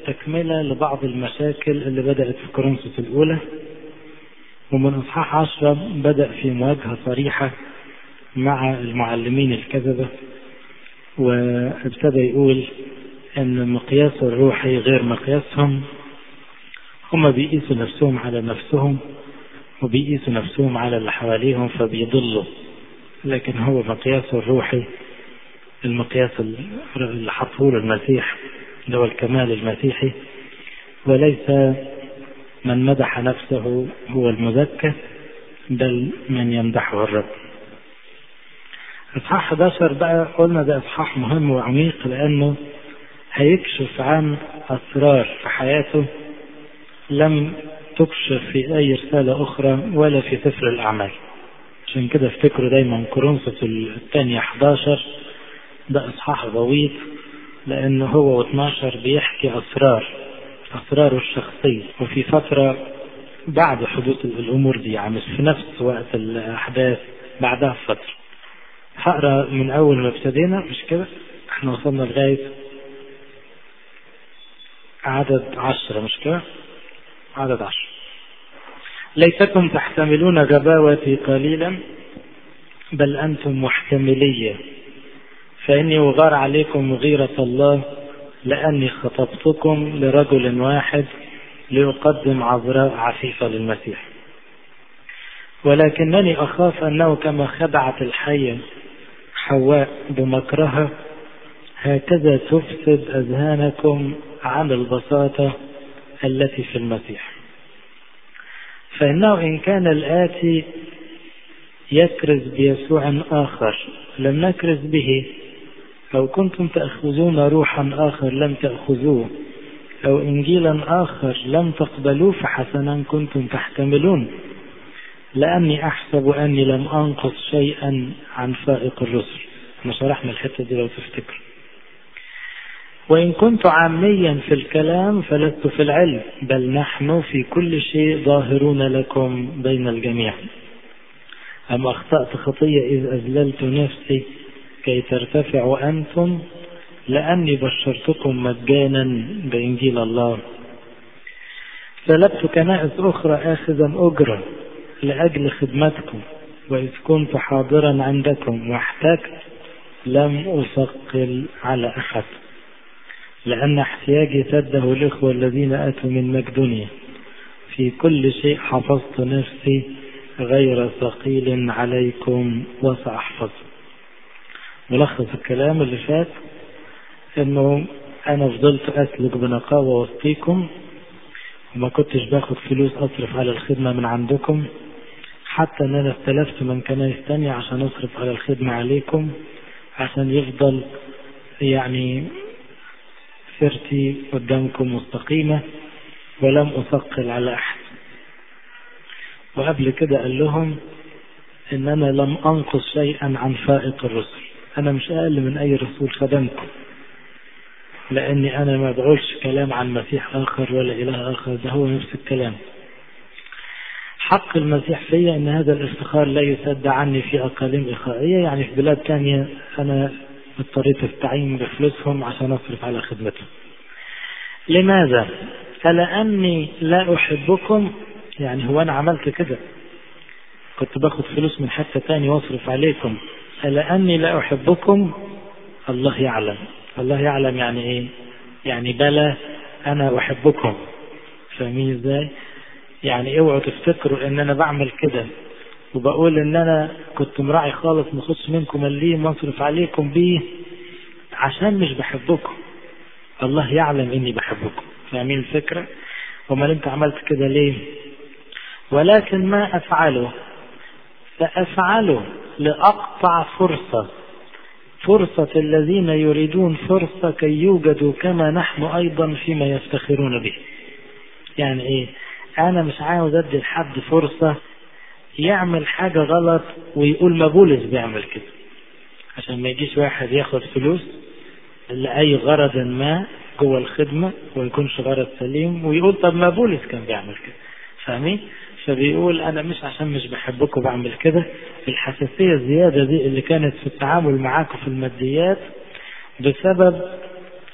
تكملة لبعض المشاكل اللي بدأت في كورنثوس الأولى ومن إصحاح عشرة بدأ في مواجهة صريحة مع المعلمين الكذبة وابتدى يقول ان المقياس الروحي غير مقياسهم هم بيقيسوا نفسهم على نفسهم وبيقيسوا نفسهم على اللي حواليهم فبيضلوا لكن هو مقياسه الروحي المقياس اللي حطه له المسيح اللي هو الكمال المسيحي وليس من مدح نفسه هو المزكى بل من يمدحه الرب اصحاح 11 بقى قلنا ده اصحاح مهم وعميق لانه هيكشف عن اسرار في حياته لم تكشف في اي رسالة اخرى ولا في سفر الاعمال عشان كده افتكروا دايما كورنثوس الثانية 11 ده اصحاح غويط لانه هو و12 بيحكي اسرار اسراره الشخصية وفي فترة بعد حدوث الامور دي يعني مش في نفس وقت الاحداث بعدها بفترة هقرا من اول ما ابتدينا مش كده احنا وصلنا لغاية عدد عشرة مش كده عدد عشرة ليتكم تحتملون غباوتي قليلا بل أنتم محتملية فإني أغار عليكم غيرة الله لأني خطبتكم لرجل واحد لأقدم عذراء عفيفة للمسيح ولكنني أخاف أنه كما خدعت الحية حواء بمكرها هكذا تفسد أذهانكم عن البساطة التي في المسيح فإنه إن كان الآتي يكرز بيسوع آخر لم نكرز به أو كنتم تأخذون روحا آخر لم تأخذوه أو إنجيلا آخر لم تقبلوه فحسنا كنتم تحتملون لأني أحسب أني لم أنقص شيئا عن فائق الرسل احنا شرحنا الحتة دي لو تفتكر وإن كنت عاميا في الكلام فلست في العلم بل نحن في كل شيء ظاهرون لكم بين الجميع أم أخطأت خطية إذ أذللت نفسي كي ترتفعوا أنتم لأني بشرتكم مجانا بإنجيل الله سلبت كنائس أخرى آخذا أجرا لأجل خدمتكم وإذ كنت حاضرا عندكم واحتجت لم أثقل على أحد لأن احتياجي سده الإخوة الذين أتوا من مقدونيا في كل شيء حفظت نفسي غير ثقيل عليكم وسأحفظ ملخص الكلام اللي فات انه انا فضلت اسلك بنقاوة وسطيكم وما كنتش باخد فلوس اصرف على الخدمة من عندكم حتى ان انا استلفت من كنايس تانية عشان اصرف على الخدمة عليكم عشان يفضل يعني سيرتي قدامكم مستقيمة ولم أثقل على أحد وقبل كده قال لهم إن أنا لم أنقص شيئا عن فائق الرسل أنا مش أقل من أي رسول خدمكم لأني أنا ما بقولش كلام عن مسيح آخر ولا إله آخر ده هو نفس الكلام حق المسيح فيا أن هذا الافتخار لا يسد عني في أقاليم إخائية يعني في بلاد تانية أنا اضطريت استعين بفلوسهم عشان أصرف على خدمتهم لماذا؟ فلأني لا أحبكم يعني هو أنا عملت كده كنت باخد فلوس من حتة تاني واصرف عليكم لأني لا أحبكم الله يعلم الله يعلم يعني إيه يعني بلى أنا أحبكم فاهمين إزاي يعني اوعوا تفتكروا ان انا بعمل كده وبقول ان انا كنت مراعي خالص مخص منكم مليم واصرف عليكم بيه عشان مش بحبكم الله يعلم اني بحبكم فاهمين الفكرة امال انت عملت كده ليه ولكن ما افعله فافعله لاقطع فرصة فرصة الذين يريدون فرصة كي يوجدوا كما نحن ايضا فيما يفتخرون به يعني ايه انا مش عاوز ادي لحد فرصة يعمل حاجة غلط ويقول ما بولس بيعمل كده عشان ما يجيش واحد ياخد فلوس لأي غرض ما جوه الخدمة ويكونش غرض سليم ويقول طب ما بولس كان بيعمل كده فاهمين؟ فبيقول أنا مش عشان مش بحبكم بعمل كده الحساسية الزيادة دي اللي كانت في التعامل معاكم في الماديات بسبب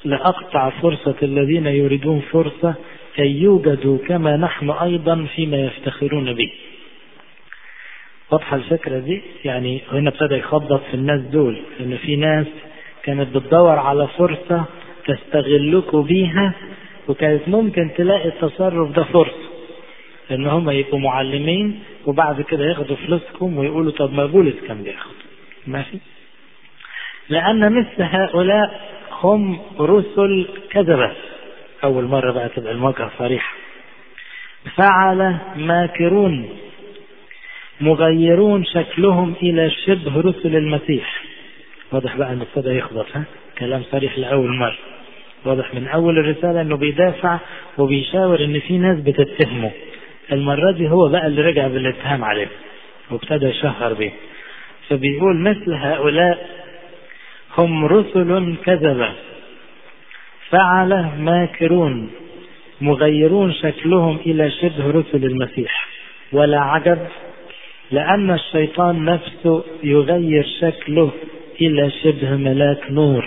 لأقطع فرصة الذين يريدون فرصة كي يوجدوا كما نحن أيضا فيما يفتخرون به واضحة الفكرة دي يعني هنا ابتدى يخبط في الناس دول ان في ناس كانت بتدور على فرصة تستغلكوا بيها وكانت ممكن تلاقي التصرف ده فرصة ان هم يبقوا معلمين وبعد كده ياخدوا فلوسكم ويقولوا طب ما بولس كان بياخد ماشي لان مثل هؤلاء هم رسل كذبة اول مرة بقى تبقى المواجهة صريحة فعل ماكرون مغيرون شكلهم الى شبه رسل المسيح واضح بقى انه ابتدى يخبط ها كلام صريح لاول مره واضح من اول الرساله انه بيدافع وبيشاور ان في ناس بتتهمه المره دي هو بقى اللي رجع بالاتهام عليه وابتدى يشهر بيه فبيقول مثل هؤلاء هم رسل كذبة فعل ماكرون مغيرون شكلهم إلى شبه رسل المسيح ولا عجب لأن الشيطان نفسه يغير شكله إلى شبه ملاك نور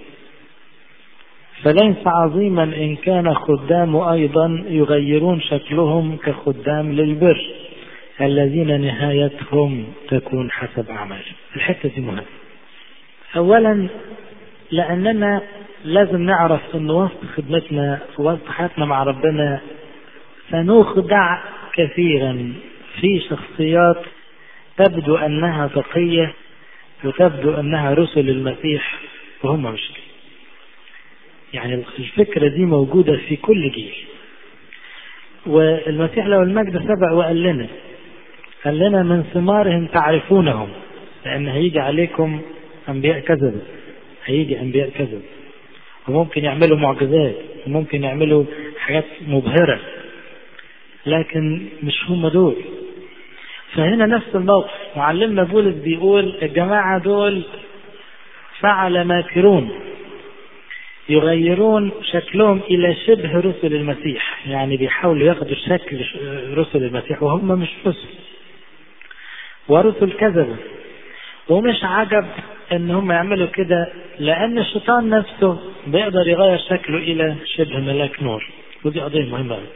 فليس عظيما إن كان خدام أيضا يغيرون شكلهم كخدام للبر الذين نهايتهم تكون حسب أعمالهم الحتة دي مهمة أولا لأننا لازم نعرف أن وسط خدمتنا وسط حياتنا مع ربنا سنخدع كثيرا في شخصيات تبدو أنها تقية وتبدو أنها رسل المسيح وهم مش كده يعني الفكرة دي موجودة في كل جيل والمسيح له المجد سبق وقال لنا قال لنا من ثمارهم تعرفونهم لأن هيجي عليكم أنبياء كذب هيجي أنبياء كذب وممكن يعملوا معجزات وممكن يعملوا حاجات مبهرة لكن مش هم دول فهنا نفس الموقف معلمنا بولس بيقول الجماعة دول فعل ماكرون يغيرون شكلهم إلى شبه رسل المسيح يعني بيحاولوا ياخدوا شكل رسل المسيح وهم مش رسل ورسل كذبة ومش عجب ان هم يعملوا كده لان الشيطان نفسه بيقدر يغير شكله الى شبه ملاك نور ودي قضية مهمة قوي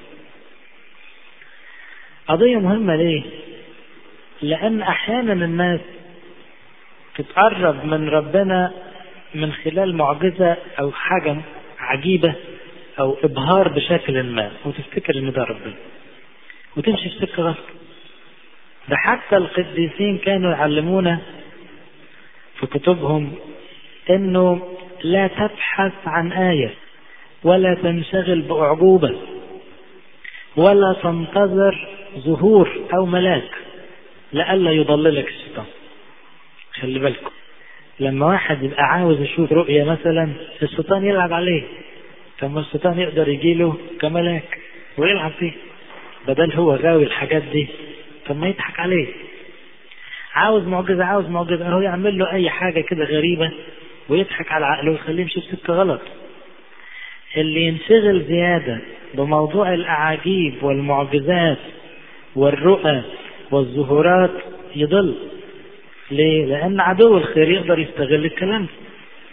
قضية مهمة ليه لان احيانا الناس تتقرب من ربنا من خلال معجزة او حاجة عجيبة او ابهار بشكل ما وتفتكر ان ده ربنا وتمشي في سكة غلط ده حتى القديسين كانوا يعلمونا في كتبهم انه لا تبحث عن آية ولا تنشغل بأعجوبة ولا تنتظر ظهور أو ملاك لئلا يضللك الشيطان خلي بالكم لما واحد يبقى عاوز يشوف رؤية مثلا الشيطان يلعب عليه طب الشيطان يقدر يجيله كملاك ويلعب فيه بدل هو غاوي الحاجات دي طب ما يضحك عليه عاوز معجزة عاوز معجزة هو يعمل له أي حاجة كده غريبة ويضحك على عقله ويخليه يمشي بسكة غلط اللي ينشغل زيادة بموضوع الأعاجيب والمعجزات والرؤى والظهورات يضل ليه؟ لأن عدو الخير يقدر يستغل الكلام ده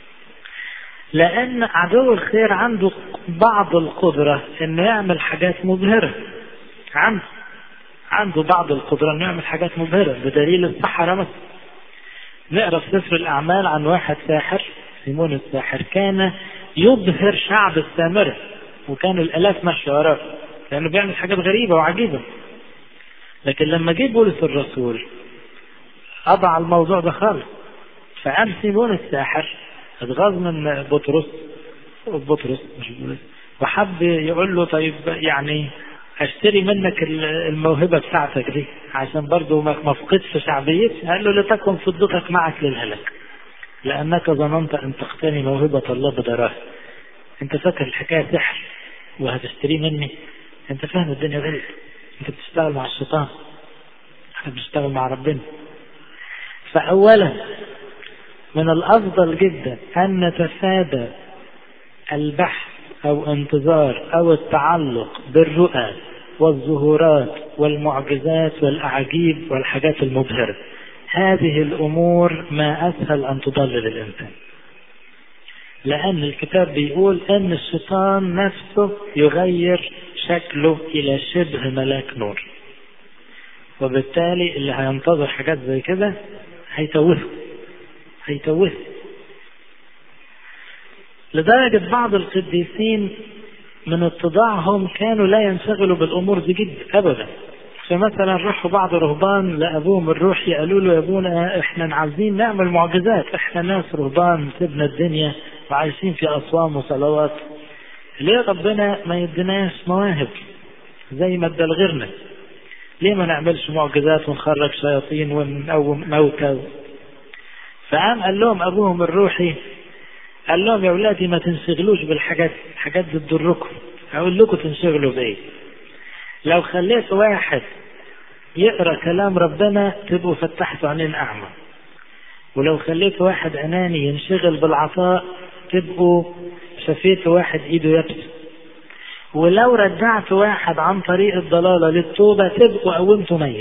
لأن عدو الخير عنده بعض القدرة إنه يعمل حاجات مبهرة عنده عنده بعض القدرة انه يعمل حاجات مبهرة بدليل السحرة مثلا نقرا في سفر الأعمال عن واحد ساحر سيمون الساحر كان يبهر شعب السامرة وكان الآلاف ماشية وراه لأنه بيعمل حاجات غريبة وعجيبة لكن لما جه بولس الرسول أضع الموضوع ده خالص فقام سيمون الساحر اتغاظ من بطرس بطرس مش بولس وحب يقول له طيب يعني اشتري منك الموهبة بتاعتك دي عشان برضو ما افقدش شعبيتي قال له لتكن فضتك معك للهلك لأنك ظننت أن تقتني موهبة الله بدراهم أنت فاكر الحكاية سحر وهتشتريه مني أنت فاهم الدنيا غلط أنت بتشتغل مع الشيطان احنا بنشتغل مع ربنا فأولا من الأفضل جدا أن نتفادى البحث أو انتظار أو التعلق بالرؤى والظهورات والمعجزات والأعاجيب والحاجات المبهرة هذه الأمور ما أسهل أن تضلل الإنسان لأن الكتاب بيقول أن الشيطان نفسه يغير شكله إلى شبه ملاك نور وبالتالي اللي هينتظر حاجات زي كده هيتوهه هيتوهه لدرجة بعض القديسين من اتضاعهم كانوا لا ينشغلوا بالأمور دي جد أبدا فمثلا راحوا بعض رهبان لأبوهم الروحي قالوا له يا ابونا احنا عاوزين نعمل معجزات احنا ناس رهبان سيبنا الدنيا وعايشين في أصوام وصلوات ليه ربنا ما يديناش مواهب زي ما ادى لغيرنا ليه ما نعملش معجزات ونخرج شياطين ونقوم موتى فقام قال لهم ابوهم الروحي قال لهم يا اولادي ما تنشغلوش بالحاجات الحاجات دي تضركم اقول لكم تنشغلوا بايه لو خليت واحد يقرا كلام ربنا تبقوا فتحتوا عينين اعمى ولو خليت واحد اناني ينشغل بالعطاء تبقوا شفيت واحد ايده يبس ولو رجعت واحد عن طريق الضلالة للتوبة تبقوا قومتوا ميت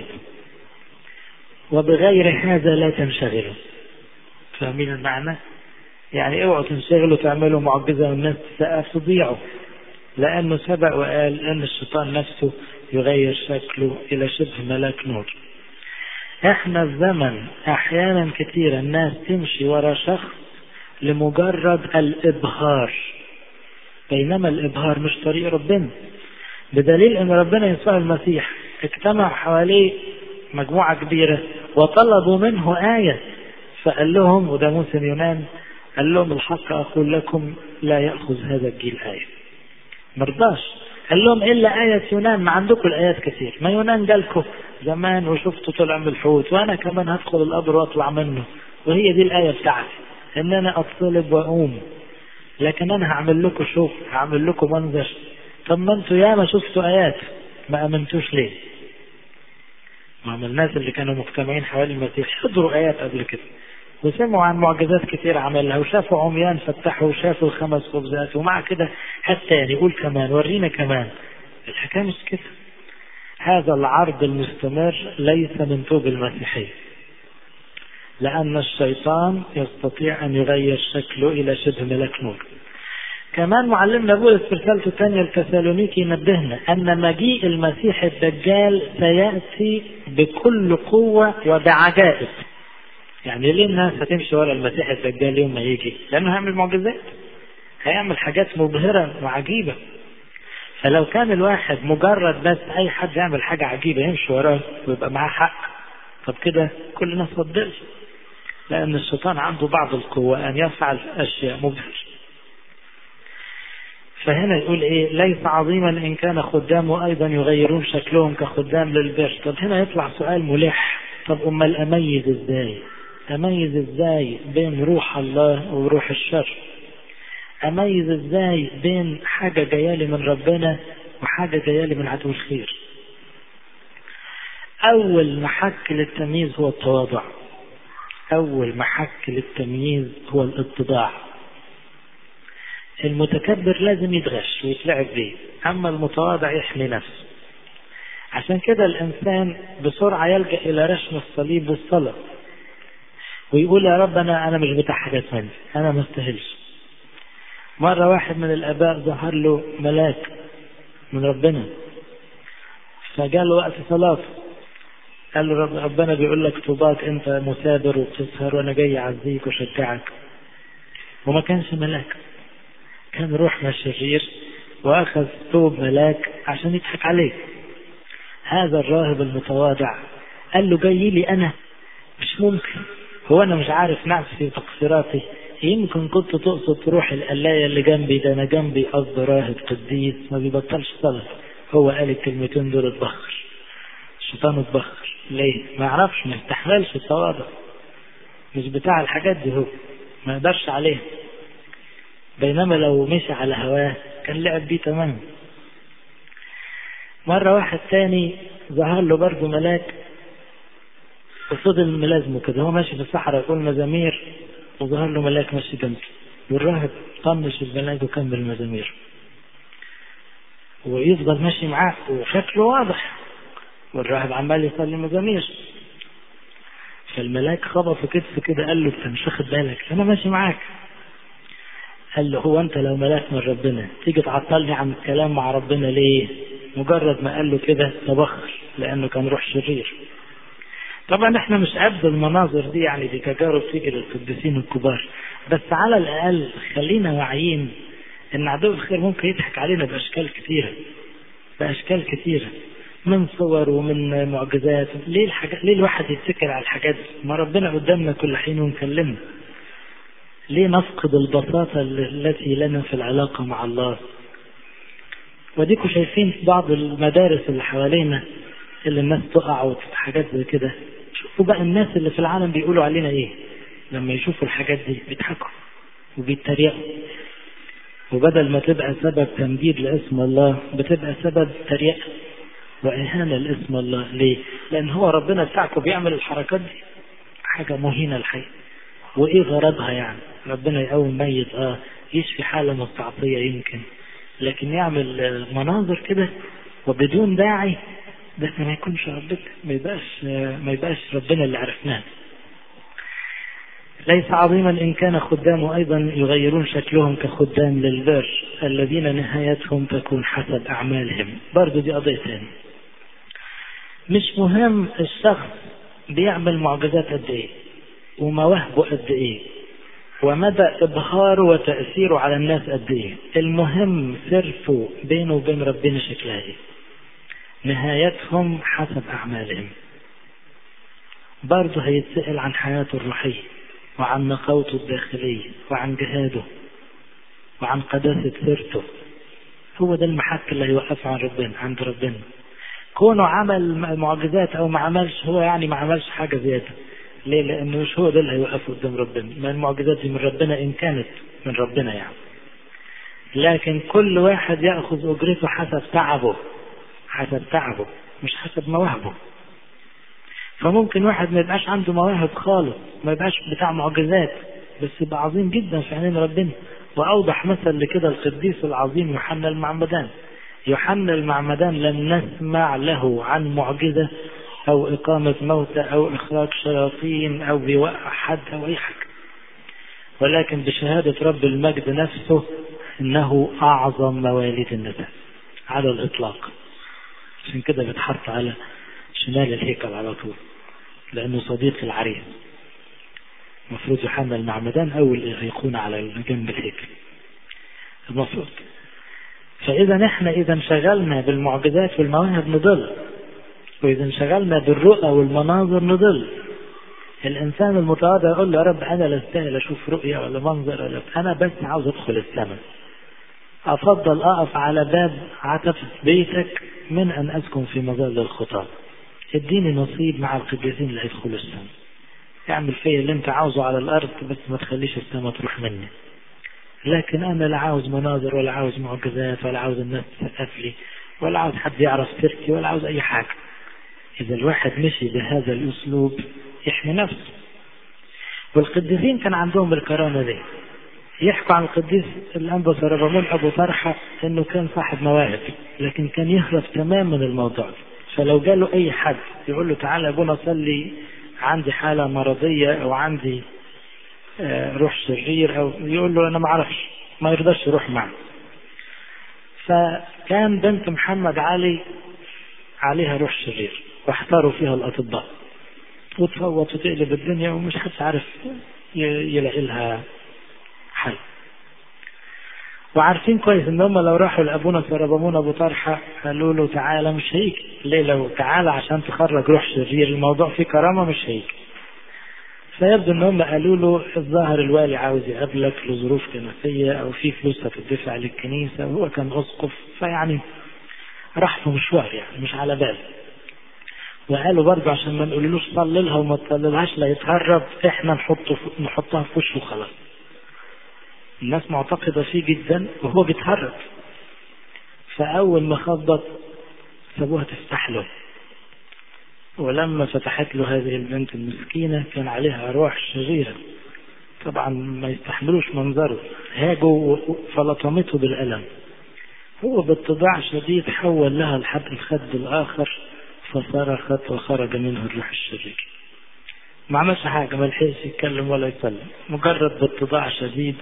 وبغير هذا لا تنشغلوا فاهمين المعنى يعني اوعوا تنشغلوا تعملوا معجزة والناس تسقف تضيعوا لأنه سبق وقال أن الشيطان نفسه يغير شكله إلى شبه ملاك نور احنا في زمن احيانا كثيرا الناس تمشي ورا شخص لمجرد الابهار بينما الابهار مش طريق ربنا بدليل ان ربنا يسوع المسيح اجتمع حواليه مجموعة كبيرة وطلبوا منه آية فقال لهم وده موسى يونان قال لهم الحق أقول لكم لا يأخذ هذا الجيل آية مرضاش قال لهم إلا آية يونان ما عندكم الآيات كثير ما يونان جالكم زمان وشفتوا طلع من الحوت وأنا كمان هدخل القبر وأطلع منه وهي دي الآية بتاعتي إن أنا أتصلب وأقوم لكن أنا هعمل لكم شوف هعمل لكم منظر طب ما أنتوا ياما شفتوا آيات ما أمنتوش ليه؟ ما هم الناس اللي كانوا مجتمعين حوالي المسيح حضروا آيات قبل كده وسمعوا عن معجزات كتير عملها وشافوا عميان فتحوا وشافوا الخمس خبزات ومع كده حتى يعني يقول كمان ورينا كمان الحكاية مش كده هذا العرض المستمر ليس من طوب المسيحية لأن الشيطان يستطيع أن يغير شكله إلى شبه ملك نور كمان معلمنا بولس في رسالته الثانية التسالونيكي ينبهنا أن مجيء المسيح الدجال سيأتي بكل قوة وبعجائب يعني ليه الناس هتمشي ورا المسيح الدجال يوم ما يجي؟ لأنه هيعمل معجزات هيعمل حاجات مبهرة وعجيبة فلو كان الواحد مجرد بس أي حد يعمل حاجة عجيبة يمشي وراه ويبقى معاه حق طب كده كل الناس صدقش لأن الشيطان عنده بعض القوة أن يفعل أشياء مبهرة فهنا يقول ايه ليس عظيما ان كان خدامه ايضا يغيرون شكلهم كخدام للبر طب هنا يطلع سؤال ملح طب امال اميز ازاي اميز ازاي بين روح الله وروح الشر اميز ازاي بين حاجه جايه من ربنا وحاجه جايه من عدو الخير اول محك للتمييز هو التواضع اول محك للتمييز هو الاتضاع المتكبر لازم يتغش ويتلعب بيه اما المتواضع يحمي نفسه عشان كده الانسان بسرعة يلجأ الى رشم الصليب والصلاة ويقول يا رب انا انا مش بتاع حاجات مني انا ما استاهلش مرة واحد من الاباء ظهر له ملاك من ربنا فجاء له وقت صلاة قال له رب ربنا بيقول لك طوباك انت مثابر وبتسهر وانا جاي اعزيك واشجعك وما كانش ملاك كان روح من الشرير واخذ ثوب ملاك عشان يضحك عليه هذا الراهب المتواضع قال له جاي لي انا مش ممكن هو انا مش عارف نفسي وتقصيراتي يمكن كنت تقصد تروح القلاية اللي جنبي ده انا جنبي قصد راهب قديس ما بيبطلش صلاة هو قال الكلمتين دول اتبخر الشيطان اتبخر ليه؟ ما يعرفش ما يستحملش التواضع مش بتاع الحاجات دي هو ما يقدرش عليها بينما لو مشي على هواه كان لعب بيه تمام مرة واحد تاني ظهر له برضه ملاك وفضل ملازمه كده هو ماشي في الصحراء يقول مزامير وظهر له ملاك ماشي جنبه والراهب طنش الملاك وكمل مزامير ويفضل ماشي معاه وشكله واضح والراهب عمال يصلي مزامير فالملاك خبط في كتفه كده قال له انت مش واخد بالك انا ماشي معاك قال له هو انت لو ملاك من ربنا تيجي تعطلني عن الكلام مع ربنا ليه مجرد ما قال له كده تبخر لانه كان روح شرير طبعا احنا مش قد المناظر دي يعني دي تجارب تيجي للقديسين الكبار بس على الاقل خلينا واعيين ان عدو الخير ممكن يضحك علينا باشكال كثيره باشكال كثيره من صور ومن معجزات ليه الحاجات ليه الواحد يتكل على الحاجات دي ما ربنا قدامنا كل حين ونكلمنا ليه نفقد البساطة التي لنا في العلاقة مع الله وديكوا شايفين في بعض المدارس اللي حوالينا اللي الناس تقع وحاجات زي كده شوفوا بقى الناس اللي في العالم بيقولوا علينا ايه لما يشوفوا الحاجات دي بيضحكوا وبيتريقوا وبدل ما تبقى سبب تمجيد لاسم الله بتبقى سبب تريقة وإهانة لاسم الله ليه؟ لأن هو ربنا بتاعكم بيعمل الحركات دي حاجة مهينة الحقيقة وإيه غرضها يعني؟ ربنا يقوم ميت اه يشفي حالة مستعصية يمكن لكن يعمل مناظر كده وبدون داعي ده ما يكونش ربنا ما يبقاش ما يبقاش ربنا اللي عرفناه ليس عظيما إن كان خدامه أيضا يغيرون شكلهم كخدام للبر الذين نهايتهم تكون حسب أعمالهم برضو دي قضية ثانية مش مهم الشخص بيعمل معجزات قد إيه ومواهبه قد إيه ومدى إبهاره وتأثيره على الناس قد إيه المهم سيرته بينه وبين ربنا شكلها إيه نهايتهم حسب أعمالهم برضه هيتسأل عن حياته الروحية وعن نقاوته الداخلية وعن جهاده وعن قداسة سيرته هو ده المحك اللي هيوقفه عن ربنا عند ربنا كونه عمل معجزات او ما عملش هو يعني ما عملش حاجة زيادة ليه لانه مش هو ده اللي هيوقفه قدام ربنا ما المعجزات دي من ربنا ان كانت من ربنا يعني لكن كل واحد يأخذ أجرته حسب تعبه حسب تعبه مش حسب مواهبه فممكن واحد ما يبقاش عنده مواهب خالص ما يبقاش بتاع معجزات بس يبقى عظيم جدا في عينين ربنا وأوضح مثل لكده القديس العظيم يوحنا المعمدان يوحنا المعمدان لم نسمع له عن معجزة أو إقامة موتى أو إخراج شياطين أو بيوقع حد أو أي حاجة ولكن بشهادة رب المجد نفسه إنه أعظم مواليد النساء على الإطلاق عشان كده بيتحط على شمال الهيكل على طول لأنه صديق العريس المفروض يوحنا المعمدان أول أيقونة على جنب الهيكل المفروض فإذا نحن إذا انشغلنا بالمعجزات والمواهب نضل وإذا انشغلنا بالرؤى والمناظر نضل الإنسان المتواضع يقول له يا رب أنا لا أستاهل أشوف رؤية ولا منظر ولا أنا بس عاوز أدخل السماء أفضل أقف على باب عتبة بيتك من أن أسكن في مظل الخطاب اديني نصيب مع القديسين اللي هيدخلوا السماء اعمل فيا اللي انت عاوزه على الارض بس ما تخليش السماء تروح مني لكن انا لا عاوز مناظر ولا عاوز معجزات ولا عاوز الناس تسقف لي ولا عاوز حد يعرف سيرتي ولا عاوز اي حاجه اذا الواحد مشي بهذا الاسلوب يحمي نفسه والقديسين كان عندهم الكرامه دي يحكوا عن القديس الانبا سربامون ابو طرحه انه كان صاحب مواهب لكن كان يهرب تماما من الموضوع ده فلو جاله اي حد يقول له تعالى يا ابونا صلي عندي حالة مرضية او عندي روح شرير او يقول له انا ما اعرفش ما يرضاش يروح معه فكان بنت محمد علي عليها روح شرير واحتاروا فيها الاطباء وتصوت وتقلب الدنيا ومش حد عارف يلاقي لها حل وعارفين كويس ان هم لو راحوا لابونا سربمون ابو طرحه قالوا له تعالى مش هيجي ليه لو تعالى عشان تخرج روح شرير الموضوع فيه كرامه مش هيجي فيبدو ان هم قالوا له الظاهر الوالي عاوز يقابلك لظروف كنسيه او في فلوس هتدفع للكنيسه وهو كان اسقف فيعني راح في مشوار يعني مش على باله وقالوا برضه عشان ما نقولوش صلي لها وما تصليلهاش لا يتهرب احنا نحطه نحطها في وشه وخلاص الناس معتقدة فيه جدا وهو بيتهرب فأول ما خبط سابوها تفتح له ولما فتحت له هذه البنت المسكينة كان عليها روح شريرة طبعا ما يستحملوش منظره هاجوا فلطمته بالألم هو باتضاع شديد حول لها لحد الخد الآخر فصرخت وخرج منه الروح الشرير ما عملش حاجة ما لحقش يتكلم ولا يسلم مجرد باتضاع شديد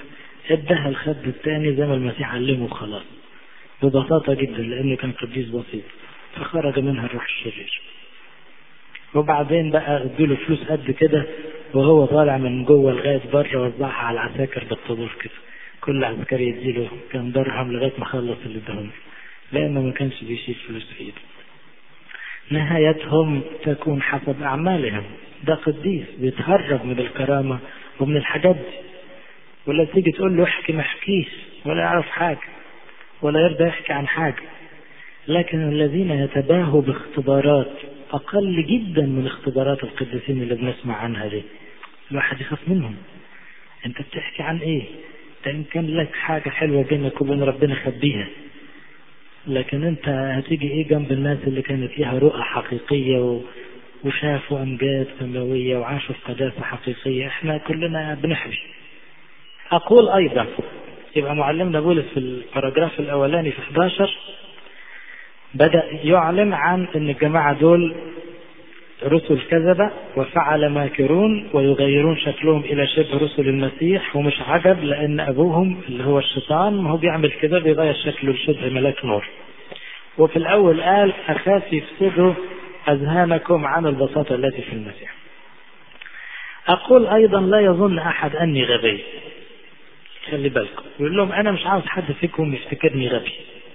ادها الخد الثاني زي ما المسيح علمه خلاص ببساطة جدا لأنه كان قديس بسيط فخرج منها الروح الشرير وبعدين بقى اديله فلوس قد كده وهو طالع من جوه لغاية بره وزعها على العساكر بالطابور كده كل عسكري يديله كام درهم لغاية ما خلص اللي اداهم لأنه ما كانش بيشيل فلوس في ايده نهايتهم تكون حسب أعمالهم ده قديس بيتهرب من الكرامة ومن الحاجات دي ولا تيجي تقول له احكي ما احكيش ولا يعرف حاجة ولا يرضى يحكي عن حاجة لكن الذين يتباهوا باختبارات أقل جدا من اختبارات القديسين اللي بنسمع عنها دي الواحد يخاف منهم انت بتحكي عن ايه ده ان كان لك حاجة حلوة بينك وبين ربنا خبيها لكن انت هتيجي ايه جنب الناس اللي كانت ليها رؤى حقيقية و... وشافوا امجاد سماوية وعاشوا في قداسة حقيقية احنا كلنا بنحبي اقول ايضا يبقى معلمنا بولس في الباراجراف الاولاني في 11 بدأ يعلن عن ان الجماعة دول رسل كذبة وفعل ماكرون ويغيرون شكلهم إلى شبه رسل المسيح ومش عجب لأن أبوهم اللي هو الشيطان ما هو بيعمل كده بيغير شكله لشبه ملاك نور وفي الأول قال أخاف يفسدوا أذهانكم عن البساطة التي في المسيح أقول أيضا لا يظن أحد أني غبي خلي بالكم يقول لهم أنا مش عاوز حد فيكم يفتكرني غبي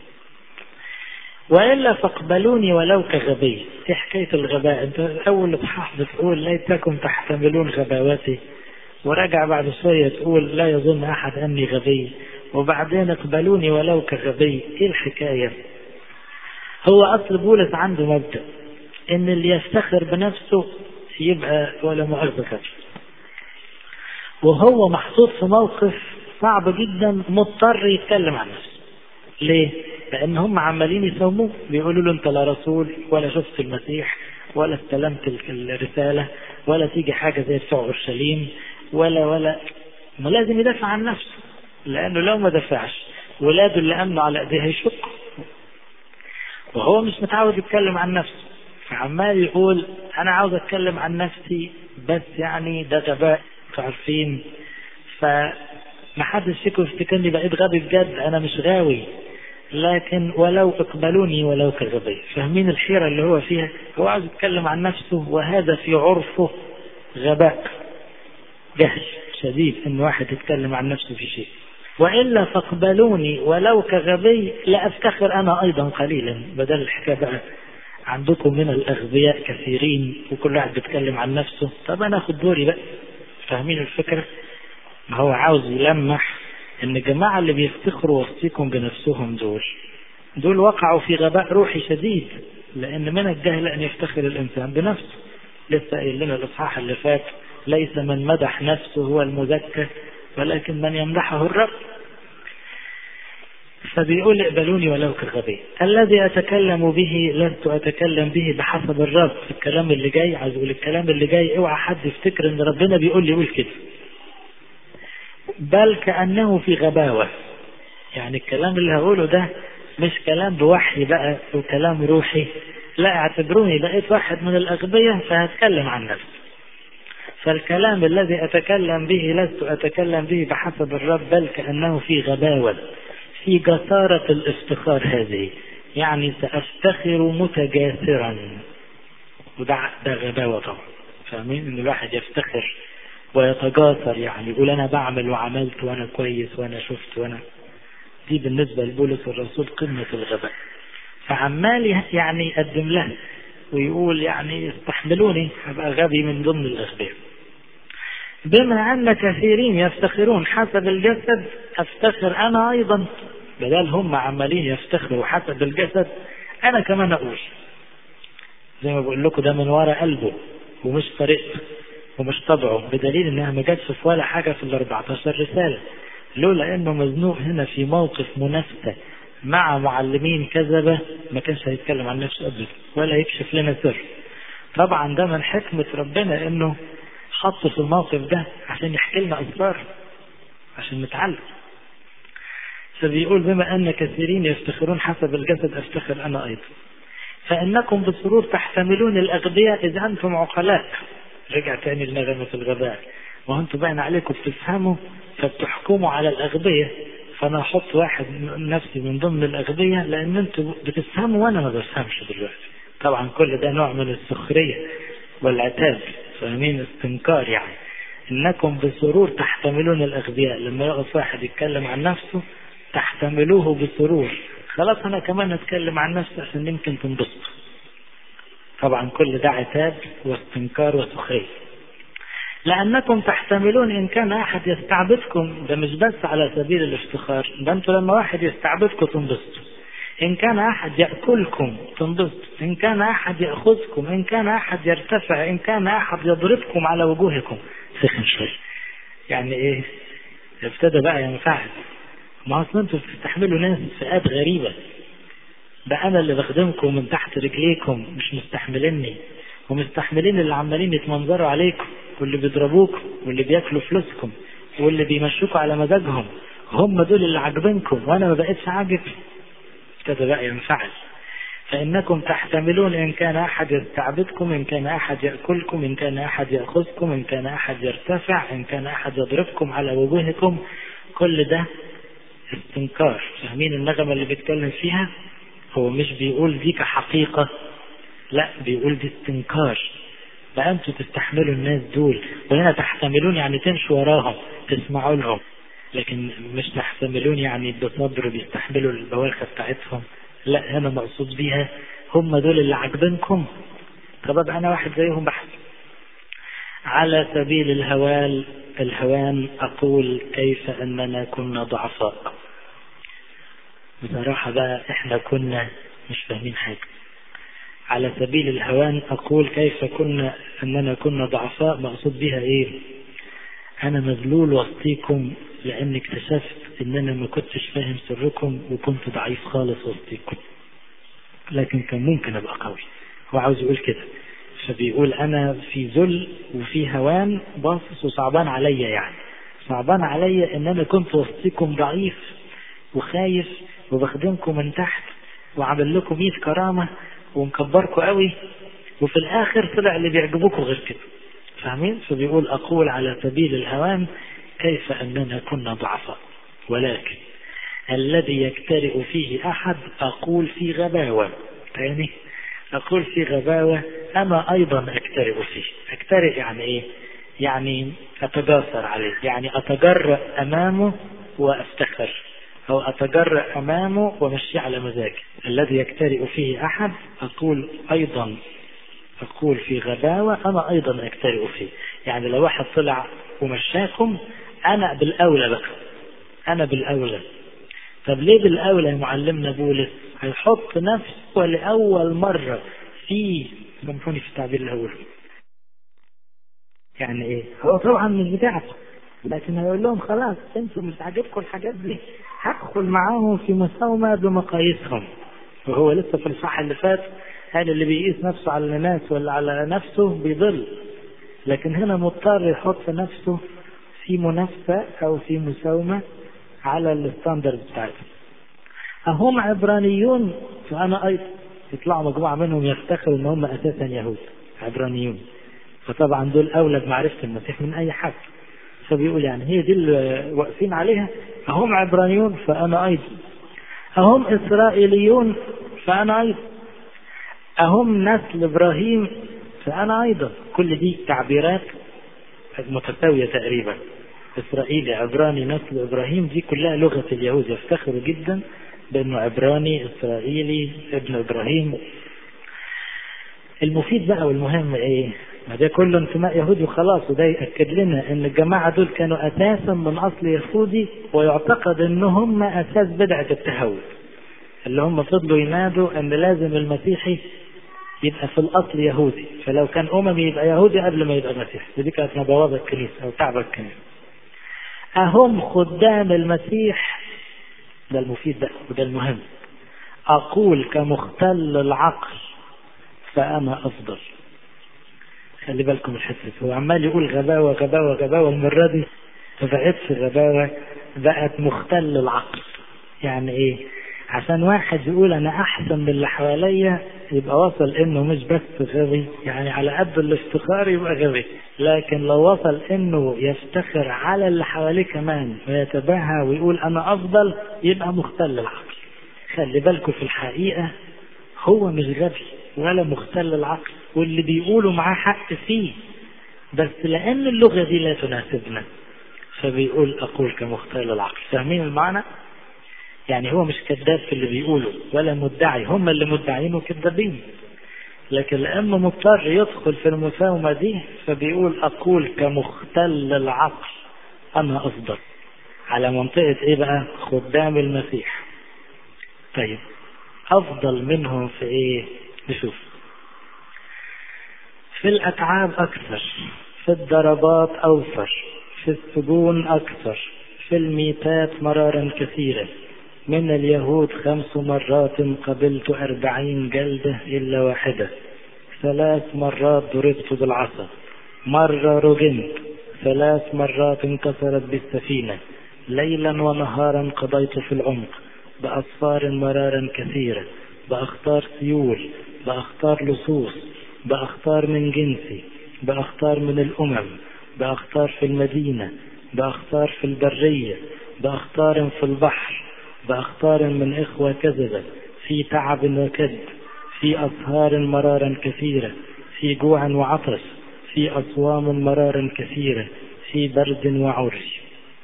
وإلا فاقبلوني ولو كغبي ايه حكاية الغباء انت اول اصحاح بتقول ليتكم تحتملون غباوتي وراجع بعد شوية تقول لا يظن احد اني غبي وبعدين اقبلوني ولو كغبي ايه الحكاية هو اصل بولس عنده مبدأ ان اللي يفتخر بنفسه يبقى ولا مؤاخذة وهو محطوط في موقف صعب جدا مضطر يتكلم عن نفسه ليه؟ لأن هم عمالين يساوموه بيقولوا له أنت لا رسول ولا شفت المسيح ولا استلمت الرسالة ولا تيجي حاجة زي بتوع أورشليم ولا ولا ما لازم يدافع عن نفسه لأنه لو ما دافعش ولاده اللي أمنوا على إيديه هيشقوا وهو مش متعود يتكلم عن نفسه فعمال يقول أنا عاوز أتكلم عن نفسي بس يعني ده غباء عارفين فمحدش فيكم يفتكرني بقيت غبي بجد أنا مش غاوي لكن ولو اقبلوني ولو كغبي فاهمين الحيرة اللي هو فيها هو عاوز يتكلم عن نفسه وهذا في عرفه غباء جهل شديد ان واحد يتكلم عن نفسه في شيء وإلا فاقبلوني ولو كغبي لأفتخر أنا أيضا قليلا بدل الحكاية بقى عندكم من الأغبياء كثيرين وكل واحد بيتكلم عن نفسه طب أنا أخد دوري بقى فاهمين الفكرة ما هو عاوز يلمح ان الجماعة اللي بيفتخروا وسطيكم بنفسهم دول دول وقعوا في غباء روحي شديد لان من الجهل ان يفتخر الانسان بنفسه لسه قايل لنا الاصحاح اللي فات ليس من مدح نفسه هو المزكى ولكن من يمدحه الرب فبيقول اقبلوني ولو كغبي الذي اتكلم به لست اتكلم به بحسب الرب في الكلام اللي جاي عايز اقول الكلام اللي جاي اوعى حد يفتكر ان ربنا بيقول لي قول كده بل كأنه في غباوة يعني الكلام اللي هقوله ده مش كلام بوحي بقى وكلام روحي لا اعتبروني بقيت واحد من الأغبياء فهتكلم عن نفسي فالكلام الذي أتكلم به لست أتكلم به بحسب الرب بل كأنه في غباوة في جسارة الافتخار هذه يعني سأفتخر متجاسرا وده ده غباوة طبعا فاهمين ان الواحد يفتخر ويتجاسر يعني يقول انا بعمل وعملت وانا كويس وانا شفت وانا دي بالنسبة لبولس الرسول قمة الغباء فعمال يعني يقدم له ويقول يعني استحملوني هبقى غبي من ضمن الاغبياء بما ان كثيرين يفتخرون حسب الجسد افتخر انا ايضا بدل هم عمالين يفتخروا حسب الجسد انا كمان اقول زي ما بقول لكم ده من ورا قلبه ومش طريقته ومش طبعه بدليل انها ما جاتش في ولا حاجه في ال 14 رساله لولا انه مزنوق هنا في موقف منافسه مع معلمين كذبه ما كانش هيتكلم عن نفسه ابدا ولا يكشف لنا سر طبعا ده من حكمه ربنا انه حط في الموقف ده عشان يحكي لنا اسرار عشان نتعلم فبيقول بما ان كثيرين يفتخرون حسب الجسد افتخر انا ايضا فانكم بسرور تحتملون الاغبياء اذ انتم عقلاء رجع تاني لنغمة الغباء وانتوا باين عليكم بتفهموا فبتحكموا على الأغبياء فأنا أحط واحد نفسي من ضمن الأغبياء لأن انتوا بتفهموا وأنا ما بفهمش دلوقتي طبعا كل ده نوع من السخرية والعتاب فاهمين استنكار يعني انكم بسرور تحتملون الاغبياء لما يقف واحد يتكلم عن نفسه تحتملوه بسرور خلاص انا كمان اتكلم عن نفسي عشان يمكن تنبسطوا طبعا كل ده عتاب واستنكار وسخرية لأنكم تحتملون إن كان أحد يستعبدكم ده مش بس على سبيل الافتخار ده أنتوا لما واحد يستعبدكم تنبسطوا إن كان أحد يأكلكم تنبسطوا إن كان أحد يأخذكم إن كان أحد يرتفع إن كان أحد يضربكم على وجوهكم سخن شوية يعني إيه ابتدى بقى ينفعل ما أصلا أنتوا بتستحملوا ناس فئات غريبة ده أنا اللي بخدمكم من تحت رجليكم مش مستحمليني ومستحملين اللي عمالين يتمنظروا عليكم واللي بيضربوكم واللي بياكلوا فلوسكم واللي بيمشوكوا على مزاجهم هم دول اللي عاجبينكم وانا ما بقتش عاجب ابتدى بقى ينفعل فإنكم تحتملون إن كان أحد يستعبدكم إن كان أحد يأكلكم إن كان أحد يأخذكم إن كان أحد يرتفع إن كان أحد يضربكم على وجوهكم كل ده استنكار فاهمين النغمة اللي بيتكلم فيها هو مش بيقول دي كحقيقة لا بيقول دي استنكار بقى انتوا تستحملوا الناس دول وهنا تحتملون يعني تمشوا وراهم تسمعوا لهم لكن مش تحتملون يعني بصبر بيستحملوا البواخر بتاعتهم لا هنا مقصود بيها هم دول اللي عاجبينكم طب ابقى انا واحد زيهم بحث على سبيل الهوان الهوان اقول كيف اننا كنا ضعفاء بصراحة بقى احنا كنا مش فاهمين حاجة على سبيل الهوان اقول كيف كنا اننا كنا ضعفاء مقصود بها ايه انا مذلول وسطيكم لاني اكتشفت ان انا ما كنتش فاهم سركم وكنت ضعيف خالص وسطيكم لكن كان ممكن ابقى قوي هو عاوز يقول كده فبيقول انا في ذل وفي هوان باصص وصعبان عليا يعني صعبان عليا ان انا كنت وسطيكم ضعيف وخايف وبخدمكم من تحت وعمل لكم 100 كرامه ومكبركم قوي وفي الاخر طلع اللي بيعجبوكم غير كده فاهمين فبيقول اقول على سبيل الهوان كيف اننا كنا ضعفاء ولكن الذي يجترئ فيه احد اقول في غباوه تاني اقول في غباوه انا ايضا اجترئ فيه اجترئ يعني ايه يعني اتجاسر عليه يعني اتجرأ امامه وافتخر أو أتجرأ أمامه ومشي على مزاجي الذي يجترئ فيه أحد أقول أيضا أقول في غباوة أنا أيضا أجترئ فيه يعني لو واحد طلع ومشاكم أنا بالأولى بقى أنا بالأولى طب ليه بالأولى يا معلمنا بولس هيحط نفسه لأول مرة في سامحوني في التعبير الأول يعني إيه هو طبعا مش بتاعته لكن هيقول لهم خلاص انتوا مش عاجبكم الحاجات دي هدخل معاهم في مساومة بمقاييسهم وهو لسه في الصح اللي فات قال اللي بيقيس نفسه على الناس ولا على نفسه بيضل لكن هنا مضطر يحط نفسه في منافسة أو في مساومة على الستاندرد بتاعتهم أهم عبرانيون فأنا أيضا يطلعوا مجموعة منهم يفتخروا إن هم أساسا يهود عبرانيون فطبعا دول أولى بمعرفة المسيح من أي حد فبيقول يعني هي دي اللي واقفين عليها أهم عبرانيون فأنا أيضا أهم إسرائيليون فأنا أيضا أهم نسل إبراهيم فأنا أيضا كل دي تعبيرات متساوية تقريبا إسرائيلي عبراني نسل إبراهيم دي كلها لغة اليهود يفتخروا جدا بأنه عبراني إسرائيلي ابن إبراهيم المفيد بقى والمهم إيه ما ده كله انتماء يهودي وخلاص وده يأكد لنا ان الجماعة دول كانوا اساسا من اصل يهودي ويعتقد ان هم اساس بدعة التهود اللي هم فضلوا ينادوا ان لازم المسيحي يبقى في الاصل يهودي فلو كان اممي يبقى يهودي قبل ما يبقى مسيحي ودي كانت مبوظة الكنيسة او تعب الكنيسة اهم خدام المسيح ده المفيد ده وده المهم اقول كمختل العقل فانا افضل خلي بالكم الحته هو عمال يقول غباوه غباوه غباوه المره دي ما بقتش غباوه بقت مختل العقل يعني ايه عشان واحد يقول انا احسن من اللي حواليا يبقى وصل انه مش بس غبي يعني على قد الافتخار يبقى غبي لكن لو وصل انه يفتخر على اللي حواليه كمان ويتباهى ويقول انا افضل يبقى مختل العقل خلي بالكم في الحقيقة هو مش غبي ولا مختل العقل واللي بيقولوا معاه حق فيه بس لان اللغة دي لا تناسبنا فبيقول اقول كمختل العقل فاهمين المعنى؟ يعني هو مش كذاب في اللي بيقوله ولا مدعي هم اللي مدعين وكذابين لكن لانه مضطر يدخل في المساومة دي فبيقول اقول كمختل العقل انا افضل على منطقة ايه بقى خدام المسيح طيب افضل منهم في ايه نشوف في الاتعاب اكثر في الضربات اوفر في السجون اكثر في الميتات مرارا كثيرا من اليهود خمس مرات قبلت أربعين جلدة إلا واحدة ثلاث مرات ضربت بالعصا مرة رجمت ثلاث مرات انكسرت بالسفينة ليلا ونهارا قضيت في العمق بأسفار مرارا كثيرة بأختار سيول بأختار لصوص بأختار من جنسي بأختار من الأمم بأختار في المدينة بأختار في البرية بأختار في البحر بأخطار من إخوة كذبة في تعب وكد في أسهار مرارا كثيرة في جوع وعطش في أصوام مرارا كثيرة في برد وعرش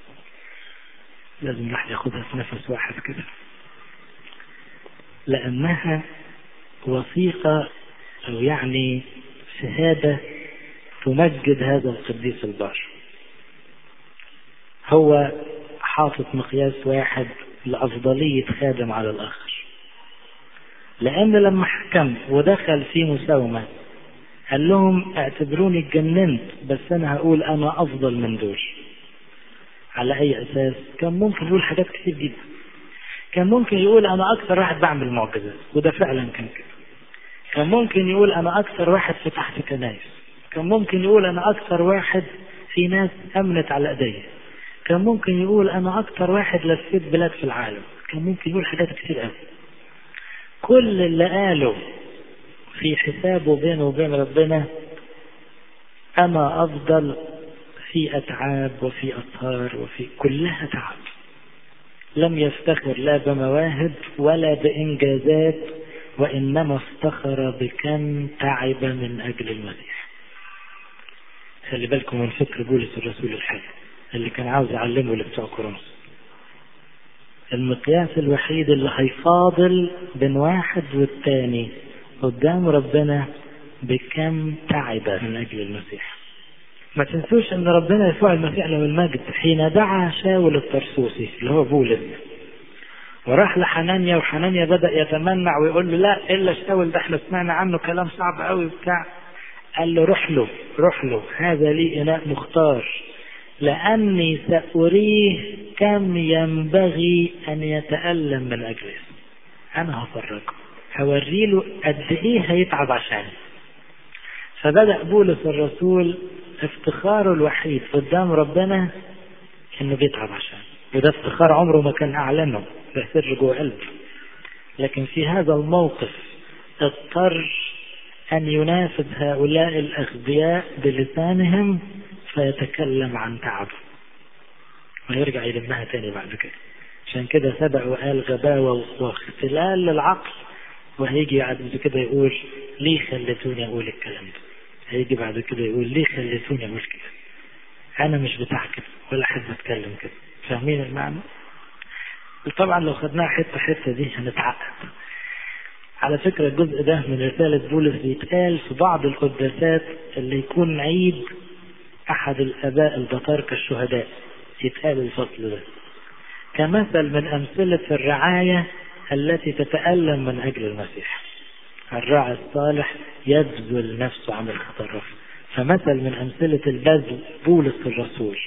لازم الواحد ياخدها في نفس واحد كده لأنها وثيقة أو يعني شهادة تمجد هذا القديس البار هو حاطط مقياس واحد لأفضلية خادم على الآخر لأن لما حكم ودخل في مساومة قال لهم اعتبروني اتجننت بس أنا هقول أنا أفضل من دول على أي أساس كان ممكن يقول حاجات كتير جدا كان ممكن يقول أنا أكثر واحد بعمل معجزات وده فعلا كان كده كان ممكن يقول أنا أكثر واحد فتحت كنايس كان ممكن يقول أنا أكثر واحد في ناس أمنت على إيديا كان ممكن يقول انا اكتر واحد لفيت بلاد في العالم كان ممكن يقول حاجات كتير قوي كل اللي قاله في حسابه بينه وبين ربنا انا افضل في اتعاب وفي اطهار وفي كلها تعب لم يفتخر لا بمواهب ولا بانجازات وانما افتخر بكم تعب من اجل المسيح خلي بالكم من فكر بولس الرسول الحلو اللي كان عاوز يعلمه لبتوع كورنثوس المقياس الوحيد اللي هيفاضل بين واحد والتاني قدام ربنا بكم تعب من اجل المسيح ما تنسوش ان ربنا يسوع المسيح له المجد حين دعا شاول الطرسوسي اللي هو بولس وراح لحنانيا وحنانيا بدا يتمنع ويقول له لا الا شاول ده احنا سمعنا عنه كلام صعب قوي بتاع قال له روح له روح له هذا لي اناء مختار لأني سأريه كم ينبغي أن يتألم من أجله أنا هفرجه هوري له قد إيه هيتعب عشاني فبدأ بولس الرسول افتخاره الوحيد قدام ربنا إنه بيتعب عشان وده افتخار عمره ما كان أعلنه ده سر جوه قلبه لكن في هذا الموقف اضطر أن ينافذ هؤلاء الأغبياء بلسانهم فيتكلم عن تعبه ويرجع يلمها تاني بعد كده عشان كده سبق وقال غباوة واختلال للعقل وهيجي بعد كده يقول ليه خليتوني أقول الكلام ده هيجي بعد كده يقول ليه خليتوني أقول كده أنا مش بتاع كده ولا حد أتكلم كده فاهمين المعنى؟ طبعا لو خدناها حتة حتة دي هنتعقد على فكرة الجزء ده من رسالة بولس بيتقال في بعض القداسات اللي يكون عيد أحد الآباء البطاركة الشهداء يتقال الفصل ده كمثل من أمثلة الرعاية التي تتألم من أجل المسيح الراعي الصالح يبذل نفسه عن الخطر فمثل من أمثلة البذل بولس الرسول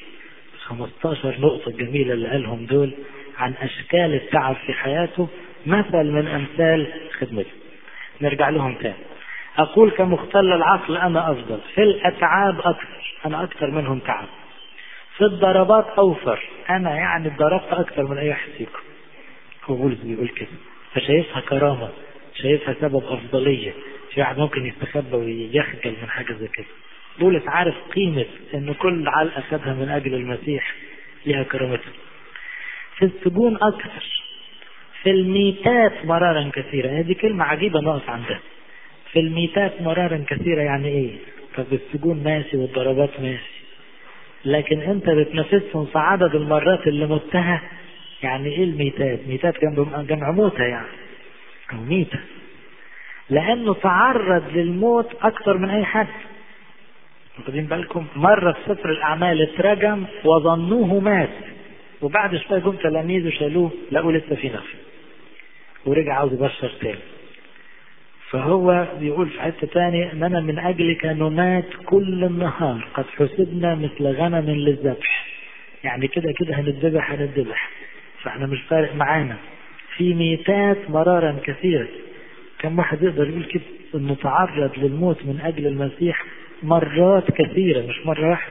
15 نقطة جميلة اللي قالهم دول عن أشكال التعب في حياته مثل من أمثال خدمته نرجع لهم تاني أقول كمختل العقل أنا أفضل في الأتعاب أكثر أنا أكثر منهم تعب في الضربات أوفر أنا يعني ضربت أكثر من أي واحد فيكم هو بولس بيقول كده فشايفها كرامة شايفها سبب أفضلية في واحد ممكن يستخبى ويخجل من حاجة زي كده بولس عارف قيمة ان كل علقة خدها من اجل المسيح لها كرامتها في السجون اكثر في الميتات مرارا كثيرة هذه كلمة عجيبة نقف عندها في الميتات مرارا كثيرة يعني ايه طب السجون ماشي والضربات ماشي لكن انت بتنافسهم في عدد المرات اللي متها يعني ايه الميتات ميتات جنب جمع موتة يعني او ميتة لانه تعرض للموت اكثر من اي حد واخدين بالكم مرة في سفر الأعمال اترجم وظنوه مات وبعد شوية جم تلاميذه شالوه لقوا لسه في نفس ورجع عاوز يبشر تاني فهو بيقول في حتة تانية أننا من أجلك نمات كل النهار قد حسبنا مثل غنم للذبح يعني كده كده هنتذبح هنتذبح فاحنا مش فارق معانا في ميتات مرارا كثيرة كم واحد يقدر يقول كده انه تعرض للموت من اجل المسيح مرات كثيرة مش مرة واحدة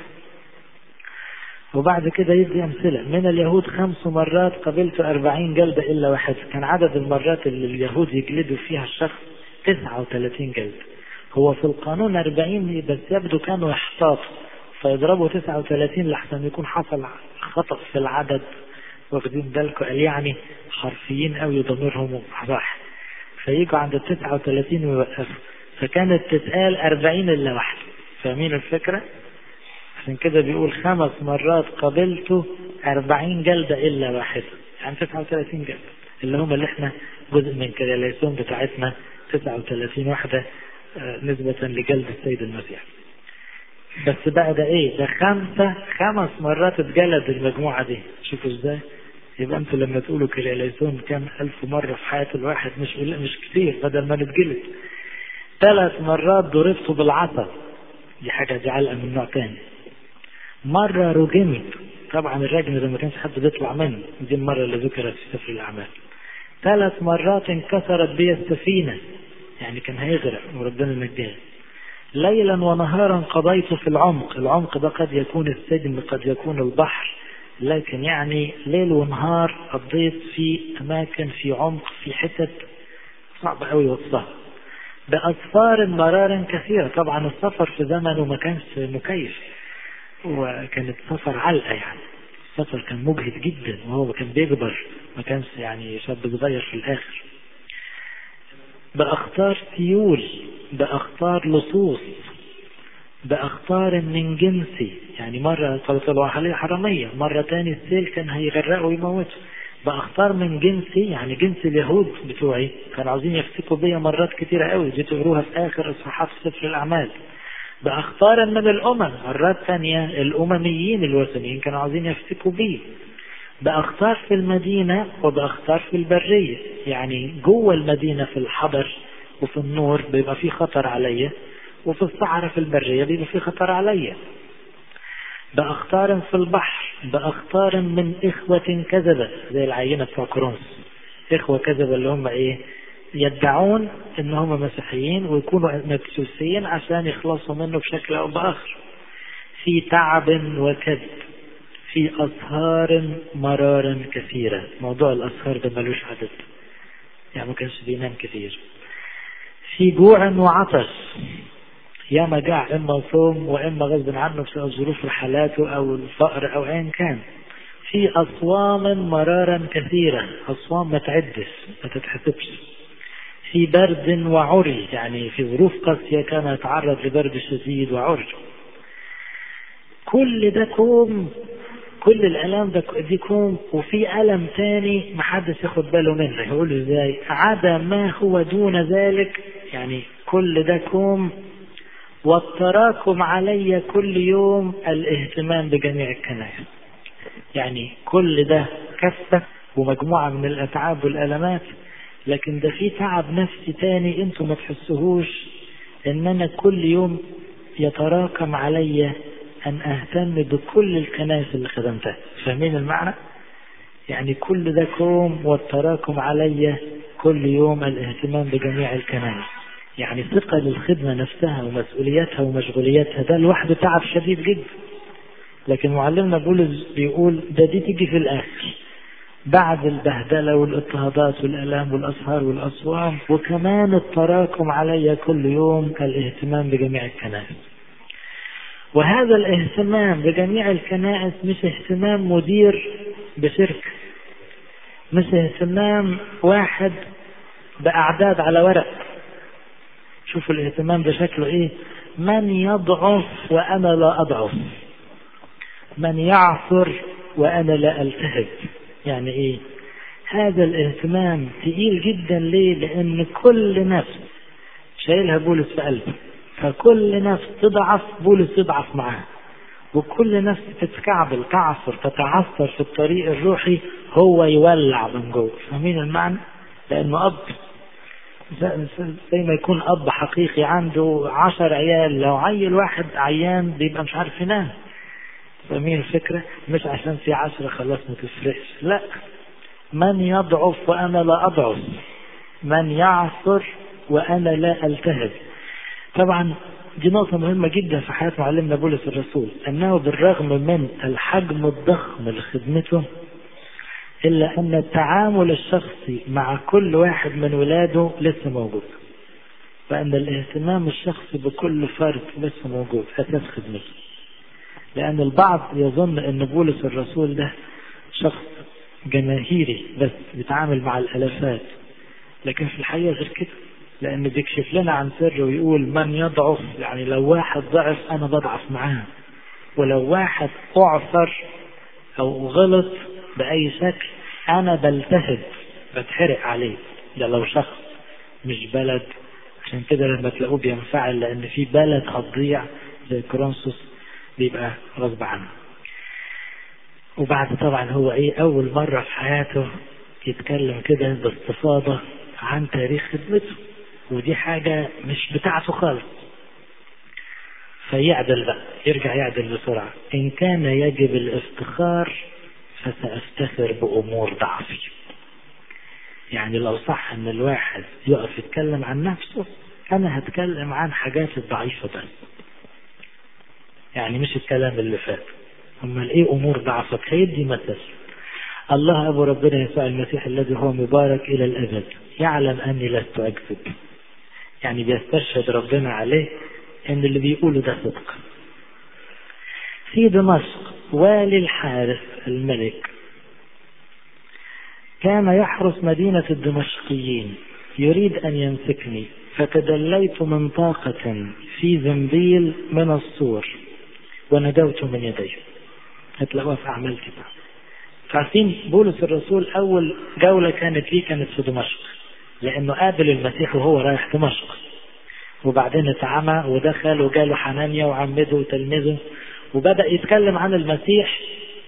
وبعد كده يدي أمثلة من اليهود خمس مرات قبلت أربعين جلدة إلا واحد كان عدد المرات اللي اليهود يجلدوا فيها الشخص تسعة وثلاثين جلدة هو في القانون أربعين بس يبدو كانوا يحتاطوا فيضربوا تسعة وثلاثين لحسن يكون حصل خطأ في العدد واخدين بالكم قال يعني حرفيين قوي ضميرهم صح فيجوا عند التسعة وثلاثين ويوقفوا فكانت تتقال أربعين إلا واحد فاهمين الفكرة عشان كده بيقول خمس مرات قبلته أربعين جلدة إلا واحدة يعني تسعة وثلاثين جلدة اللي هم اللي احنا جزء من كده الليسون بتاعتنا تسعة وثلاثين واحدة نسبة لجلد السيد المسيح بس بقى ده ايه ده خمسة خمس مرات اتجلد المجموعة دي شوفوا ازاي يبقى انتوا لما تقولوا كليليسون كام ألف مرة في حياة الواحد مش مش كتير بدل ما نتجلد ثلاث مرات ضربت بالعصا دي حاجة دي علقة من نوع تاني مرة رجمت طبعا الرجم ده ما كانش حد بيطلع منه دي المرة اللي ذكرت في سفر الأعمال ثلاث مرات انكسرت بي السفينة يعني كان هيغرق وربنا نجاه ليلا ونهارا قضيت في العمق العمق ده قد يكون السجن قد يكون البحر لكن يعني ليل ونهار قضيت في أماكن في عمق في حتت صعب قوي وصفها بأسفار مرار كثيرة طبعا السفر في زمنه ما كانش مكيف وكانت سفر علقة يعني السفر كان مجهد جدا وهو كان بيكبر ما كانش يعني شاب صغير في الآخر بأخطار سيول بأخطار لصوص بأخطار من جنسي يعني مرة طلعوا عليه حرامية مرة تاني السيل كان هيغرقه ويموته بأخطار من جنسي يعني جنس اليهود بتوعي كانوا عاوزين يفتكوا بيا مرات كتيرة قوي دي تقروها في آخر إصحاحات سفر الأعمال بأخطار من الأمم مرات ثانية الأمميين الوثنيين كانوا عاوزين يفتكوا بي بأخطار في المدينة وبأخطار في البرية يعني جوه المدينة في الحضر وفي النور بيبقى في خطر عليا وفي الصحراء في البرية بيبقى في خطر عليا بأخطار في البحر بأخطار من إخوة كذبة زي العينة بتوع كورنثوس إخوة كذبة اللي هم إيه يدعون إن هم مسيحيين ويكونوا مكسوسين عشان يخلصوا منه بشكل أو بآخر في تعب وكد في أسهار مرارا كثيرة موضوع الأسهار ده ملوش عدد يعني ما كانش بينام كثير في جوع وعطش يا ما جاع إما صوم وإما غصب عنه بسبب ظروف رحلاته أو الفقر أو أيا كان في أصوام مرارا كثيرة أصوام ما تعدش ما تتحسبش في برد وعري يعني في ظروف قاسية كان يتعرض لبرد شديد وعري كل ده كوم كل الألم ده دي كوم وفي ألم تاني محدش ياخد باله منه يقول ازاي عدا ما هو دون ذلك يعني كل ده كوم والتراكم علي كل يوم الاهتمام بجميع الكنائس يعني كل ده كفة ومجموعة من الأتعاب والألمات لكن ده في تعب نفسي تاني انتوا ما تحسوهوش ان انا كل يوم يتراكم علي ان اهتم بكل الكنائس اللي خدمتها فاهمين المعنى يعني كل ده كوم والتراكم علي كل يوم الاهتمام بجميع الكنائس يعني ثقة للخدمة نفسها ومسؤولياتها ومشغولياتها ده لوحده تعب شديد جدا لكن معلمنا بولس بيقول ده دي تيجي في الآخر بعد البهدلة والاضطهادات والآلام والأسهار والأصوام وكمان التراكم علي كل يوم الاهتمام بجميع الكنائس وهذا الاهتمام بجميع الكنائس مش اهتمام مدير بشركة مش اهتمام واحد بأعداد على ورق شوفوا الاهتمام ده شكله ايه من يضعف وأنا لا أضعف من يعثر وأنا لا ألتهب يعني ايه هذا الاهتمام تقيل جدا ليه لأن كل نفس شايلها بولس في قلبه فكل نفس تضعف بولس يضعف معاه وكل نفس تتكعبل تعثر تتعثر في الطريق الروحي هو يولع من جوه فاهمين المعنى؟ لأنه أب زي ما يكون أب حقيقي عنده عشر عيال لو عيل واحد عيان بيبقى مش عارف ينام فاهمين الفكرة؟ مش عشان في عشرة خلاص ما تفرقش لا من يضعف وأنا لا أضعف من يعثر وأنا لا ألتهب طبعا دي نقطة مهمة جدا في حياة معلمنا بولس الرسول أنه بالرغم من الحجم الضخم لخدمته إلا أن التعامل الشخصي مع كل واحد من ولاده لسه موجود وأن الاهتمام الشخصي بكل فرد لسه موجود أساس خدمته لأن البعض يظن أن بولس الرسول ده شخص جماهيري بس بيتعامل مع الالافات لكن في الحقيقه غير كده لان بيكشف لنا عن سر ويقول من يضعف يعني لو واحد ضعف انا بضعف معاه ولو واحد اعثر او غلط باي شكل انا بلتهب بتحرق عليه ده لو شخص مش بلد عشان كده لما تلاقوه بينفعل لان في بلد هتضيع زي كرونسوس بيبقى غصب عنه وبعد طبعا هو ايه اول مرة في حياته يتكلم كده باستفاضة عن تاريخ خدمته ودي حاجة مش بتاعته خالص فيعدل بقى يرجع يعدل بسرعة إن كان يجب الافتخار فسأفتخر بأمور ضعفي يعني لو صح ان الواحد يقف يتكلم عن نفسه انا هتكلم عن حاجات الضعيفة بس يعني مش الكلام اللي فات امال ايه امور ضعفك هيدي مثل الله ابو ربنا يسوع المسيح الذي هو مبارك الى الابد يعلم اني لست اكذب يعني بيستشهد ربنا عليه ان اللي بيقوله ده صدق في دمشق والي الحارس الملك كان يحرس مدينة الدمشقيين يريد أن يمسكني فتدليت منطقة في زنبيل من السور وندوت من يديه هتلاقوها في أعمال كده عارفين بولس الرسول أول جولة كانت ليه كانت في دمشق لأنه قابل المسيح وهو رايح دمشق وبعدين اتعمى ودخل وجاله حنانيا وعمده وتلميذه وبدأ يتكلم عن المسيح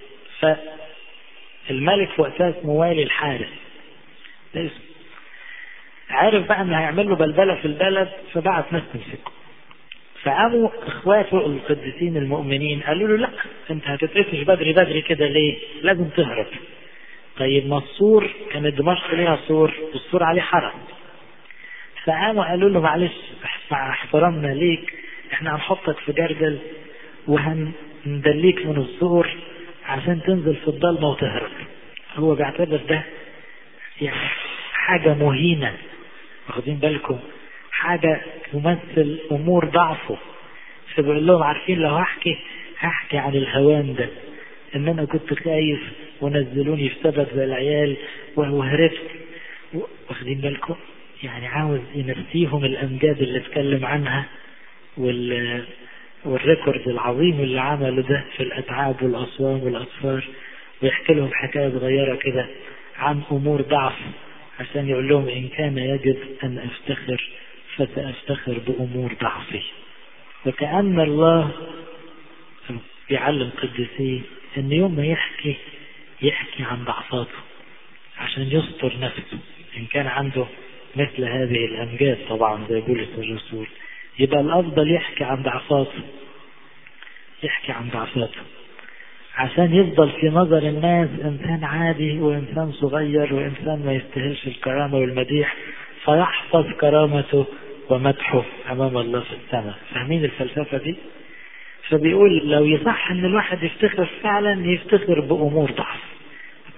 فالملك وقتها اسمه والي الحارس ده اسمه عارف بقى ان هيعمل له بلبله في البلد فبعت ناس تمسكه فقاموا اخواته القديسين المؤمنين قالوا له لا انت هتتقفش بدري بدري كده ليه؟ لازم تهرب. طيب ما السور كانت دمشق ليها سور والسور عليه حرس. فقاموا قالوا له معلش مع احترامنا ليك احنا هنحطك في جردل وهندليك من السور عشان تنزل في الضلمه وتهرب. هو بيعتبر ده يعني حاجه مهينه واخدين بالكم حاجة تمثل أمور ضعفه فبقول لهم عارفين لو هحكي هحكي عن الهوان ده إن أنا كنت خايف ونزلوني في سبب زي العيال وهربت واخدين بالكم يعني عاوز ينسيهم الأمجاد اللي اتكلم عنها وال والريكورد العظيم اللي عمله ده في الأتعاب والأصوام والأطفال ويحكي لهم حكاية صغيرة كده عن أمور ضعف عشان يقول لهم إن كان يجب أن أفتخر فسأفتخر بأمور ضعفي وكأن الله بيعلم قديسيه أن يوم ما يحكي يحكي عن ضعفاته عشان يستر نفسه إن كان عنده مثل هذه الأمجاد طبعا زي بولس الرسول يبقى الأفضل يحكي عن ضعفاته يحكي عن ضعفاته عشان يفضل في نظر الناس إنسان عادي وإنسان صغير وإنسان ما يستاهلش الكرامة والمديح فيحفظ كرامته ومدحه أمام الله في السماء فاهمين الفلسفة دي فبيقول لو يصح أن الواحد يفتخر فعلا يفتخر بأمور ضعف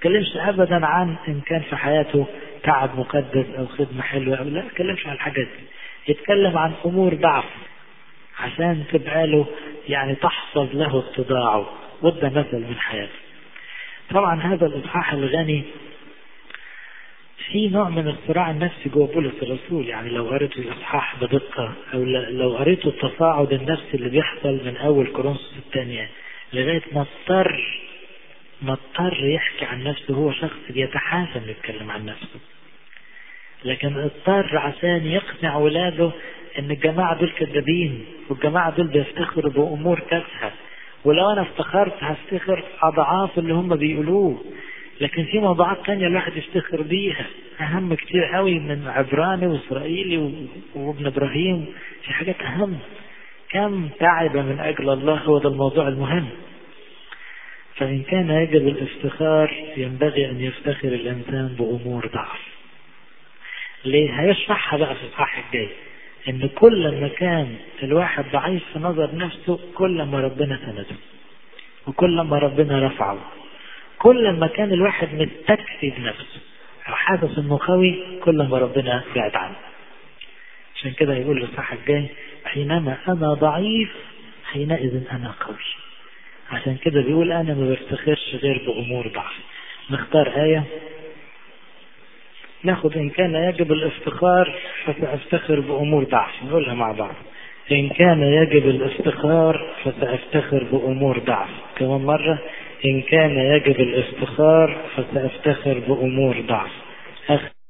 يتكلمش ابدا عن ان كان في حياته تعب مقدس او خدمة حلوة او لا يتكلمش عن الحاجات دي يتكلم عن امور ضعف عشان تبقى له يعني تحفظ له اتضاعه وده مثل من حياته طبعا هذا الاصحاح الغني في نوع من الصراع النفسي جوه بولس الرسول يعني لو قريت الاصحاح بدقه او لو قريت التصاعد النفسي اللي بيحصل من اول كورنثوس الثانيه لغايه ما اضطر ما اضطر يحكي عن نفسه هو شخص بيتحاسن يتكلم عن نفسه لكن اضطر عشان يقنع ولاده ان الجماعه دول كذابين والجماعه دول بيفتخروا بامور تافهه ولو انا افتخرت هفتخر اضعاف اللي هم بيقولوه لكن في موضوعات تانية الواحد يفتخر بيها أهم كتير قوي من عبراني وإسرائيلي وابن إبراهيم في حاجات أهم كم تعب من أجل الله هو ده الموضوع المهم فإن كان يجب الافتخار ينبغي أن يفتخر الإنسان بأمور ضعف ليه هيشرحها بقى في الصح الجاي إن كل ما كان الواحد ضعيف في نظر نفسه كل ما ربنا سنده وكل ما ربنا رفعه كل ما كان الواحد مستكفي بنفسه او حاسس انه قوي كل ما ربنا بعد عنه عشان كده يقول الصح الجاي حينما انا ضعيف حينئذ انا قوي عشان كده بيقول انا ما بفتخرش غير بامور ضعف نختار ايه ناخد ان كان يجب الافتخار فسافتخر بامور ضعف نقولها مع بعض إن كان يجب الافتخار فسأفتخر بأمور ضعف كمان مرة إن كان يجب الافتخار فسأفتخر بأمور ضعف أخ